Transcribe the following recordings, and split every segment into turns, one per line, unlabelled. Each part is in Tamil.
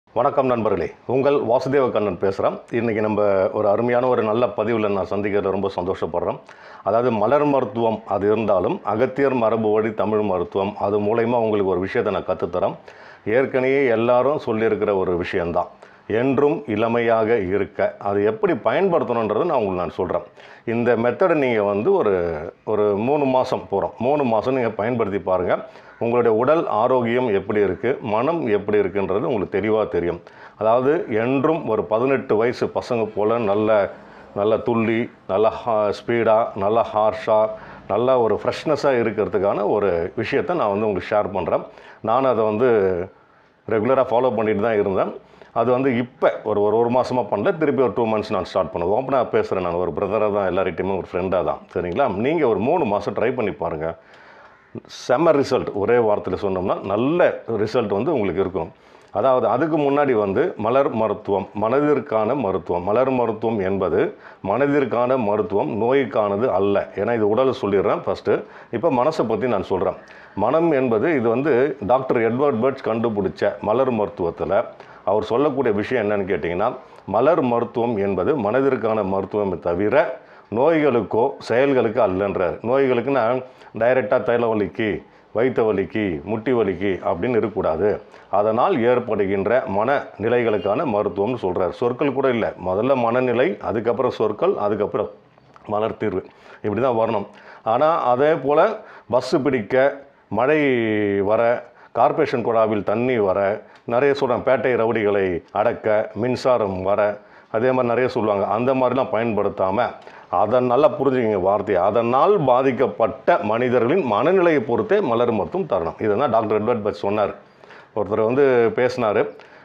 வணக்கம் நண்பர்களே உங்கள் வாசுதேவ கண்ணன் பேசுகிறேன் இன்றைக்கி நம்ம ஒரு அருமையான ஒரு நல்ல பதிவில் நான் சந்திக்கிறது ரொம்ப சந்தோஷப்படுறேன் அதாவது மலர் மருத்துவம் அது இருந்தாலும் அகத்தியர் மரபு வழி தமிழ் மருத்துவம் அது மூலயமா உங்களுக்கு ஒரு விஷயத்தை நான் கற்றுத்தரேன் ஏற்கனவே எல்லாரும் சொல்லியிருக்கிற ஒரு விஷயந்தான் என்றும் இளமையாக இருக்க அது எப்படி பயன்படுத்தணுன்றதை நான் உங்களுக்கு நான் சொல்கிறேன் இந்த மெத்தடை நீங்கள் வந்து ஒரு ஒரு மூணு மாதம் போகிறோம் மூணு மாதம் நீங்கள் பயன்படுத்தி பாருங்கள் உங்களுடைய உடல் ஆரோக்கியம் எப்படி இருக்குது மனம் எப்படி இருக்குன்றது உங்களுக்கு தெளிவாக தெரியும் அதாவது என்றும் ஒரு பதினெட்டு வயசு பசங்க போல் நல்ல நல்ல துள்ளி நல்ல ஹா ஸ்பீடாக நல்ல ஹார்ஷாக நல்ல ஒரு ஃப்ரெஷ்னஸாக இருக்கிறதுக்கான ஒரு விஷயத்தை நான் வந்து உங்களுக்கு ஷேர் பண்ணுறேன் நான் அதை வந்து ரெகுலராக ஃபாலோ பண்ணிட்டு தான் இருந்தேன் அது வந்து இப்போ ஒரு ஒரு ஒரு மாதமாக பண்ணல திருப்பி ஒரு டூ மந்த்ஸ் நான் ஸ்டார்ட் பண்ணுவேன் ஓப்பனாக பேசுகிறேன் நான் ஒரு பிரதராக தான் எல்லார்கிட்டையுமே ஒரு ஃப்ரெண்டாக தான் சரிங்களா நீங்கள் ஒரு மூணு மாதம் ட்ரை பண்ணி பாருங்கள் செம்ம ரிசல்ட் ஒரே வாரத்தில் சொன்னோம்னா நல்ல ரிசல்ட் வந்து உங்களுக்கு இருக்கும் அதாவது அதுக்கு முன்னாடி வந்து மலர் மருத்துவம் மனதிற்கான மருத்துவம் மலர் மருத்துவம் என்பது மனதிற்கான மருத்துவம் நோய்க்கானது அல்ல ஏன்னா இது உடலை சொல்லிடுறேன் ஃபஸ்ட்டு இப்போ மனசை பற்றி நான் சொல்கிறேன் மனம் என்பது இது வந்து டாக்டர் எட்வர்ட் பர்ட்ஸ் கண்டுபிடிச்ச மலர் மருத்துவத்தில் அவர் சொல்லக்கூடிய விஷயம் என்னன்னு கேட்டிங்கன்னா மலர் மருத்துவம் என்பது மனதிற்கான மருத்துவமே தவிர நோய்களுக்கோ செயல்களுக்கு அல்லன்றார் நோய்களுக்குன்னா டைரெக்டாக தைலவலிக்கு வயிற்று வலிக்கு முட்டி வலிக்கு அப்படின்னு இருக்கக்கூடாது அதனால் ஏற்படுகின்ற மன நிலைகளுக்கான மருத்துவம்னு சொல்கிறார் சொற்கள் கூட இல்லை முதல்ல மனநிலை அதுக்கப்புறம் சொற்கள் அதுக்கப்புறம் மலர் தீர்வு இப்படி தான் வரணும் ஆனால் அதே போல் பஸ்ஸு பிடிக்க மழை வர கார்ப்பரேஷன் குழாவில் தண்ணி வர நிறைய சொல்கிறேன் பேட்டை ரவுடிகளை அடக்க மின்சாரம் வர அதே மாதிரி நிறைய சொல்லுவாங்க அந்த மாதிரிலாம் பயன்படுத்தாமல் அதை நல்லா புரிஞ்சுக்கிங்க வார்த்தையை அதனால் பாதிக்கப்பட்ட மனிதர்களின் மனநிலையை பொறுத்தே மலர் மருத்துவம் தரணும் இதை தான் டாக்டர் எட்வர்ட் பட் சொன்னார் ஒருத்தர் வந்து பேசினார்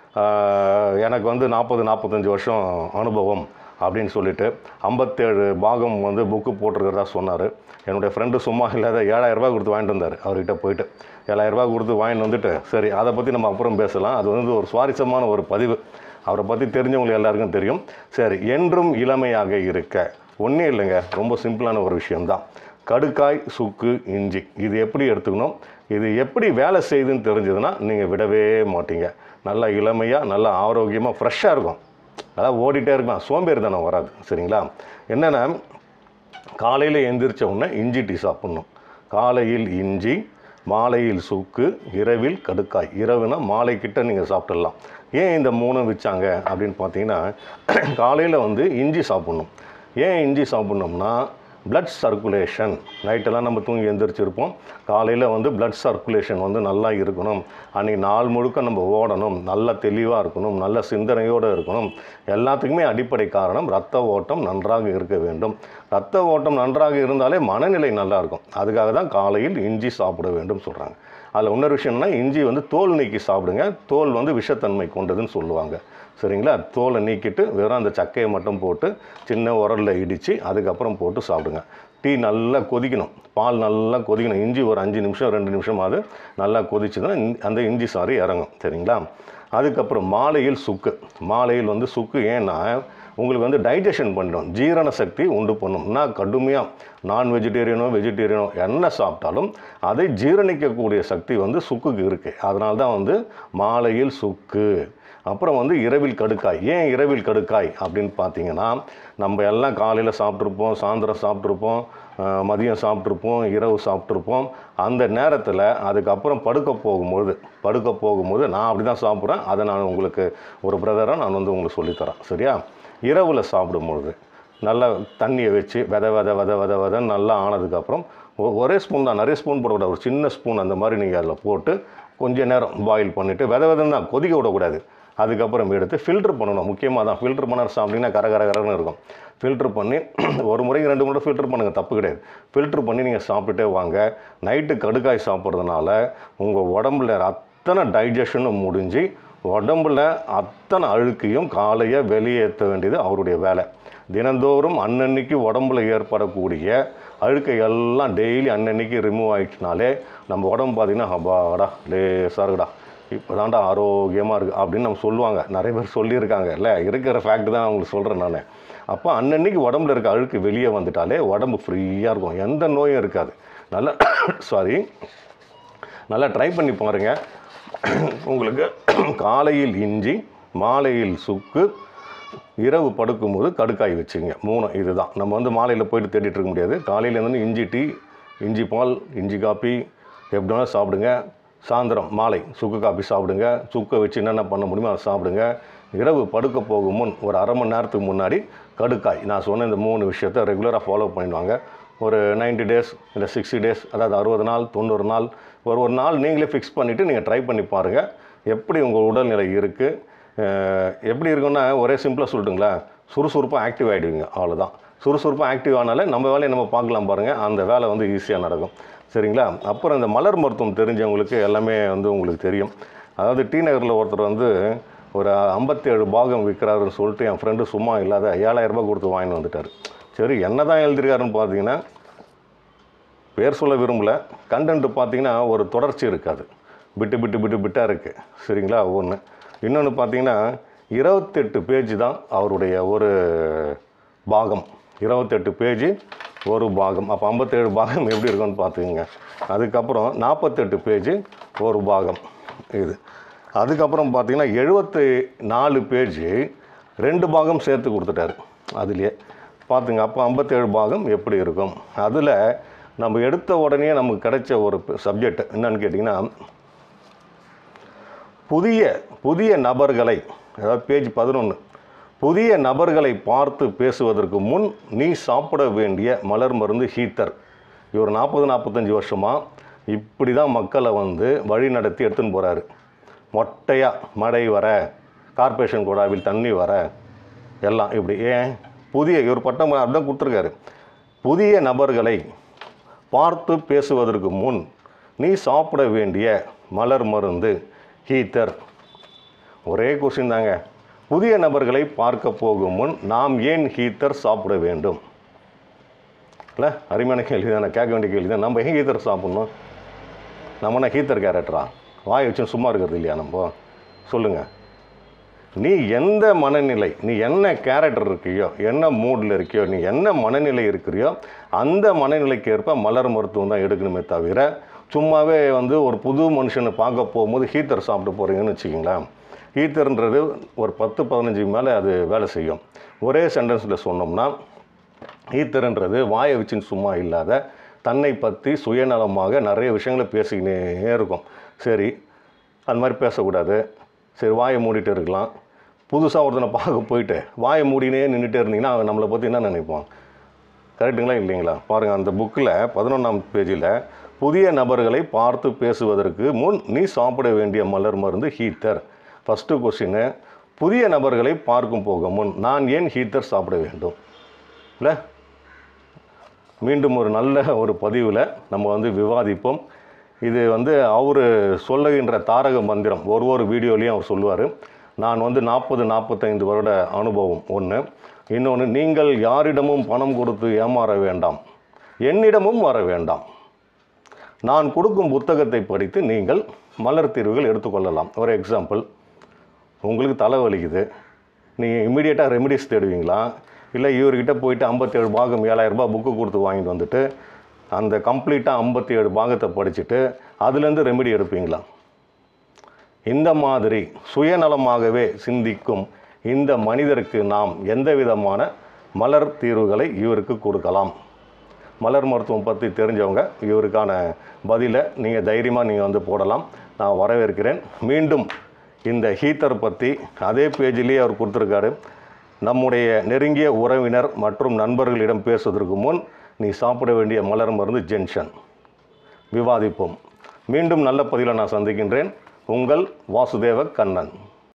எனக்கு வந்து நாற்பது நாற்பத்தஞ்சு வருஷம் அனுபவம் அப்படின்னு சொல்லிட்டு ஐம்பத்தேழு பாகம் வந்து புக்கு போட்டிருக்கிறதா சொன்னார் என்னுடைய ஃப்ரெண்டு சும்மா இல்லாத ஏழாயிரரூபா கொடுத்து வாங்கிட்டு வந்தார் அவர்கிட்ட போயிட்டு ஏழாயிரரூபா கொடுத்து வாங்கிட்டு வந்துட்டு சரி அதை பற்றி நம்ம அப்புறம் பேசலாம் அது வந்து ஒரு சுவாரஸ்யமான ஒரு பதிவு அவரை பற்றி தெரிஞ்சவங்களுக்கு எல்லாருக்கும் தெரியும் சரி என்றும் இளமையாக இருக்க ஒன்றும் இல்லைங்க ரொம்ப சிம்பிளான ஒரு விஷயம்தான் கடுக்காய் சுக்கு இஞ்சி இது எப்படி எடுத்துக்கணும் இது எப்படி வேலை செய்யுதுன்னு தெரிஞ்சதுன்னா நீங்கள் விடவே மாட்டீங்க நல்லா இளமையாக நல்லா ஆரோக்கியமாக ஃப்ரெஷ்ஷாக இருக்கும் அதாவது ஓடிட்டே இருக்கலாம் சோம்பேறித்தனம் வராது சரிங்களா என்னென்னா காலையில் எந்திரிச்ச உடனே இஞ்சி டீ சாப்பிட்ணும் காலையில் இஞ்சி மாலையில் சுக்கு இரவில் கடுக்காய் இரவுனா மாலை கிட்ட நீங்கள் சாப்பிட்டுடலாம் ஏன் இந்த மூணு வச்சாங்க அப்படின்னு பார்த்தீங்கன்னா காலையில் வந்து இஞ்சி சாப்பிட்ணும் ஏன் இஞ்சி சாப்பிட்ணும்னா blood சர்க்குலேஷன் நைட்டெல்லாம் நம்ம தூங்கி எந்திரிச்சிருப்போம் காலையில் வந்து blood சர்க்குலேஷன் வந்து நல்லா இருக்கணும் அன்றைக்கி நாள் முழுக்க நம்ம ஓடணும் நல்ல தெளிவாக இருக்கணும் நல்ல சிந்தனையோடு இருக்கணும் எல்லாத்துக்குமே அடிப்படை காரணம் ரத்த ஓட்டம் நன்றாக இருக்க வேண்டும் ரத்த ஓட்டம் நன்றாக இருந்தாலே மனநிலை நல்லா இருக்கும் அதுக்காக தான் காலையில் இஞ்சி சாப்பிட வேண்டும் சொல்கிறாங்க அதில் இன்னொரு விஷயம்னா இஞ்சி வந்து தோல் நீக்கி சாப்பிடுங்க தோல் வந்து விஷத்தன்மை கொண்டதுன்னு சொல்லுவாங்க சரிங்களா தோலை நீக்கிட்டு வெறும் அந்த சக்கையை மட்டும் போட்டு சின்ன உரலில் இடித்து அதுக்கப்புறம் போட்டு சாப்பிடுங்க டீ நல்லா கொதிக்கணும் பால் நல்லா கொதிக்கணும் இஞ்சி ஒரு அஞ்சு நிமிஷம் ரெண்டு நிமிஷம் அது நல்லா கொதிச்சுன்னா அந்த இஞ்சி சாறு இறங்கும் சரிங்களா அதுக்கப்புறம் மாலையில் சுக்கு மாலையில் வந்து சுக்கு ஏன்னா உங்களுக்கு வந்து டைஜஷன் பண்ணிடும் ஜீரண சக்தி உண்டு பண்ணும் நான் கடுமையாக நான் வெஜிடேரியனோ வெஜிடேரியனோ என்ன சாப்பிட்டாலும் அதை ஜீரணிக்கக்கூடிய சக்தி வந்து சுக்குக்கு இருக்குது அதனால தான் வந்து மாலையில் சுக்கு அப்புறம் வந்து இரவில் கடுக்காய் ஏன் இரவில் கடுக்காய் அப்படின்னு பார்த்தீங்கன்னா நம்ம எல்லாம் காலையில் சாப்பிட்ருப்போம் சாயந்தரம் சாப்பிட்ருப்போம் அஹ், மதியம் சாப்பிட்ருப்போம் இரவு சாப்பிட்ருப்போம் அந்த நேரத்தில் அதுக்கப்புறம் படுக்க போகும்போது படுக்க போகும்போது நான் அப்படி தான் சாப்பிட்றேன் அதை நான் உங்களுக்கு ஒரு பிரதராக நான் வந்து உங்களுக்கு சொல்லித்தரேன் சரியா இரவில் சாப்பிடும்பொழுது நல்லா தண்ணியை வச்சு வித வித வித வித விதன்னு நல்லா ஆனதுக்கப்புறம் ஒ- ஒரே ஸ்பூன் தான் நிறைய ஸ்பூன் போடக்கூடாது ஒரு சின்ன ஸ்பூன் அந்த மாதிரி நீங்கள் அதில் போட்டு கொஞ்ச நேரம் பாயில் பண்ணிவிட்டு வித விதம் தான் கொதிக்க விடக்கூடாது அதுக்கப்புறம் எடுத்து ஃபில்டர் பண்ணணும் முக்கியமாக தான் ஃபில்டர் பண்ண சாப்பிட்டீங்கன்னா கர கர கரன்னு இருக்கும் ஃபில்டர் பண்ணி ஒரு முறைக்கு ரெண்டு முறை ஃபில்டர் பண்ணுங்கள் தப்பு கிடையாது ஃபில்டர் பண்ணி நீங்கள் சாப்பிட்டுட்டே வாங்க நைட்டு கடுக்காய் சாப்பிட்றதுனால உங்கள் உடம்புல அத்தனை டைஜஷனும் முடிஞ்சு உடம்புல அத்தனை அழுக்கையும் காலையை வெளியேற்ற வேண்டியது அவருடைய வேலை தினந்தோறும் அன்னன்னைக்கு உடம்புல ஏற்படக்கூடிய அழுக்கை எல்லாம் டெய்லி அன்னன்னைக்கு ரிமூவ் ஆயிடுச்சுனாலே நம்ம உடம்பு பார்த்திங்கன்னா அப்பாடா லேசாக இருக்குடா இப்போ தாண்டா ஆரோக்கியமாக இருக்குது அப்படின்னு நம்ம சொல்லுவாங்க நிறைய பேர் சொல்லியிருக்காங்க இல்லை இருக்கிற ஃபேக்ட் தான் அவங்களுக்கு சொல்கிறேன் நான் அப்போ அன்னன்னைக்கு உடம்புல இருக்க அழுக்கு வெளியே வந்துட்டாலே உடம்பு ஃப்ரீயாக இருக்கும் எந்த நோயும் இருக்காது நல்லா சாரி நல்லா ட்ரை பண்ணி பாருங்கள் உங்களுக்கு காலையில் இஞ்சி மாலையில் சுக்கு இரவு படுக்கும்போது கடுக்காய் வச்சுங்க மூணு இதுதான் நம்ம வந்து மாலையில் போயிட்டு தேடிட்டு இருக்க முடியாது காலையில் இருந்து இஞ்சி டீ இஞ்சி பால் இஞ்சி காப்பி எப்படி வேணாலும் சாப்பிடுங்க சாயந்தரம் மாலை சுக்கு காப்பி சாப்பிடுங்க சுக்கை வச்சு என்னென்ன பண்ண முடியுமோ அதை சாப்பிடுங்க இரவு படுக்க போகும் முன் ஒரு அரை மணி நேரத்துக்கு முன்னாடி கடுக்காய் நான் சொன்ன இந்த மூணு விஷயத்தை ரெகுலராக ஃபாலோ பண்ணிடுவாங்க ஒரு 90 டேஸ் இல்லை சிக்ஸ்டி டேஸ் அதாவது அறுபது நாள் தொண்ணூறு நாள் ஒரு ஒரு நாள் நீங்களே ஃபிக்ஸ் பண்ணிவிட்டு நீங்கள் ட்ரை பண்ணி பாருங்கள் எப்படி உங்கள் உடல்நிலை இருக்குது எப்படி இருக்குன்னா ஒரே சிம்பிளாக சொல்லட்டுங்களா சுறுசுறுப்பாக ஆக்டிவ் ஆகிடுவீங்க அவ்வளோதான் சுறுசுறுப்பாக ஆக்டிவ் ஆனாலே நம்ம வேலையை நம்ம பார்க்கலாம் பாருங்கள் அந்த வேலை வந்து ஈஸியாக நடக்கும் சரிங்களா அப்புறம் இந்த மலர் மருத்துவம் தெரிஞ்சவங்களுக்கு எல்லாமே வந்து உங்களுக்கு தெரியும் அதாவது டி நகரில் ஒருத்தர் வந்து ஒரு ஐம்பத்தேழு பாகம் விற்கிறாருன்னு சொல்லிட்டு என் ஃப்ரெண்டு சும்மா இல்லாத ஏழாயிரம் ரூபாய் கொடுத்து வாங்கிட்டு வந்துட்டார் சரி என்ன தான் எழுதிருக்காருன்னு பார்த்தீங்கன்னா பேர் சொல்ல விரும்பல கண்டென்ட் பார்த்தீங்கன்னா ஒரு தொடர்ச்சி இருக்காது பிட்டு பிட்டு பிட்டு பிட்டாக இருக்குது சரிங்களா ஒன்று இன்னொன்று பார்த்தீங்கன்னா இருபத்தெட்டு பேஜ் தான் அவருடைய ஒரு பாகம் இருபத்தெட்டு பேஜ் ஒரு பாகம் அப்போ ஐம்பத்தேழு பாகம் எப்படி இருக்கும்னு பார்த்துக்குங்க அதுக்கப்புறம் நாற்பத்தெட்டு பேஜ் ஒரு பாகம் இது அதுக்கப்புறம் பார்த்தீங்கன்னா எழுபத்தி நாலு பேஜ் ரெண்டு பாகம் சேர்த்து கொடுத்துட்டாரு அதுலேயே பார்த்துங்க அப்போ ஐம்பத்தேழு பாகம் எப்படி இருக்கும் அதில் நம்ம எடுத்த உடனே நமக்கு கிடைச்ச ஒரு சப்ஜெக்ட் என்னன்னு கேட்டிங்கன்னா புதிய புதிய நபர்களை அதாவது பேஜ் பதினொன்று புதிய நபர்களை பார்த்து பேசுவதற்கு முன் நீ சாப்பிட வேண்டிய மலர் மருந்து ஹீத்தர் இவர் நாற்பது நாற்பத்தஞ்சு வருஷமாக இப்படி தான் மக்களை வந்து வழி நடத்தி எடுத்துன்னு போகிறாரு மொட்டையாக மழை வர கார்ப்பரேஷன் குழாவில் தண்ணி வர எல்லாம் இப்படி ஏன் புதிய இவர் பட்டம் அப்படிதான் கொடுத்துருக்காரு புதிய நபர்களை பார்த்து பேசுவதற்கு முன் நீ சாப்பிட வேண்டிய மலர் மருந்து ஹீத்தர் ஒரே கொஸ்டின் தாங்க புதிய நபர்களை பார்க்க போகும் முன் நாம் ஏன் ஹீத்தர் சாப்பிட வேண்டும் இல்லை அருமையான கேள்வி தானே கேட்க வேண்டிய கேள்வி தான் நம்ம ஏன் ஹீத்தர் சாப்பிட்ணும் நம்ம என்ன ஹீத்தர் கேரக்டரா வாய் வச்சு சும்மா இருக்கிறது இல்லையா நம்ம சொல்லுங்கள் நீ எந்த மனநிலை நீ என்ன கேரக்டர் இருக்கியோ என்ன மூடில் இருக்கியோ நீ என்ன மனநிலை இருக்கிறியோ அந்த மனநிலைக்கு ஏற்ப மலர் மருத்துவம் தான் எடுக்கணுமே தவிர சும்மாவே வந்து ஒரு புது மனுஷனை பார்க்க போகும்போது ஹீத்தர் சாப்பிட்டு போகிறீங்கன்னு வச்சுக்கிங்களேன் ஹீத்தர்ன்றது ஒரு பத்து பதினஞ்சுக்கு மேலே அது வேலை செய்யும் ஒரே சென்டென்ஸில் சொன்னோம்னா ஈத்தர்ன்றது வாயை வச்சுன்னு சும்மா இல்லாத தன்னை பற்றி சுயநலமாக நிறைய விஷயங்களை பேசிக்கினே இருக்கும் சரி அந்த மாதிரி பேசக்கூடாது சரி வாயை மூடிட்டு இருக்கலாம் புதுசாக ஒருத்தனை பார்க்க போயிட்டு வாயை மூடினே நின்றுட்டே இருந்தீங்கன்னா அவன் நம்மளை பற்றி என்ன நினைப்பான் கரெக்டுங்களா இல்லைங்களா பாருங்கள் அந்த புக்கில் பதினொன்றாம் பேஜில் புதிய நபர்களை பார்த்து பேசுவதற்கு முன் நீ சாப்பிட வேண்டிய மலர் மருந்து ஹீத்தர் ஃபஸ்ட்டு கொஸ்டின் புதிய நபர்களை பார்க்கும் போக முன் நான் ஏன் ஹீத்தர் சாப்பிட வேண்டும் இல்லை மீண்டும் ஒரு நல்ல ஒரு பதிவில் நம்ம வந்து விவாதிப்போம் இது வந்து அவர் சொல்லுகின்ற தாரக மந்திரம் ஒரு ஒரு வீடியோலையும் அவர் சொல்லுவார் நான் வந்து நாற்பது நாற்பத்தைந்து வருட அனுபவம் ஒன்று இன்னொன்று நீங்கள் யாரிடமும் பணம் கொடுத்து ஏமாற வேண்டாம் என்னிடமும் வர வேண்டாம் நான் கொடுக்கும் புத்தகத்தை படித்து நீங்கள் மலர் தீர்வுகள் எடுத்துக்கொள்ளலாம் ஒரு எக்ஸாம்பிள் உங்களுக்கு தலை வலிக்குது நீங்கள் இம்மிடியேட்டாக ரெமெடிஸ் தேடுவீங்களா இல்லை இவர்கிட்ட போயிட்டு ஐம்பத்தேழு பாகம் ஏழாயிரம் ரூபாய் புக்கு கொடுத்து வாங்கிட்டு வந்துட்டு அந்த கம்ப்ளீட்டாக ஐம்பத்தி ஏழு பாகத்தை படிச்சுட்டு அதுலேருந்து ரெமெடி எடுப்பீங்களா இந்த மாதிரி சுயநலமாகவே சிந்திக்கும் இந்த மனிதருக்கு நாம் எந்த விதமான மலர் தீர்வுகளை இவருக்கு கொடுக்கலாம் மலர் மருத்துவம் பற்றி தெரிஞ்சவங்க இவருக்கான பதிலை நீங்கள் தைரியமாக நீங்கள் வந்து போடலாம் நான் வரவேற்கிறேன் மீண்டும் இந்த ஹீத்தர் பற்றி அதே பேஜிலேயே அவர் கொடுத்துருக்காரு நம்முடைய நெருங்கிய உறவினர் மற்றும் நண்பர்களிடம் பேசுவதற்கு முன் நீ சாப்பிட வேண்டிய மலர் மருந்து ஜென்ஷன் விவாதிப்போம் மீண்டும் நல்ல பதிவில் நான் சந்திக்கின்றேன் உங்கள் வாசுதேவ கண்ணன்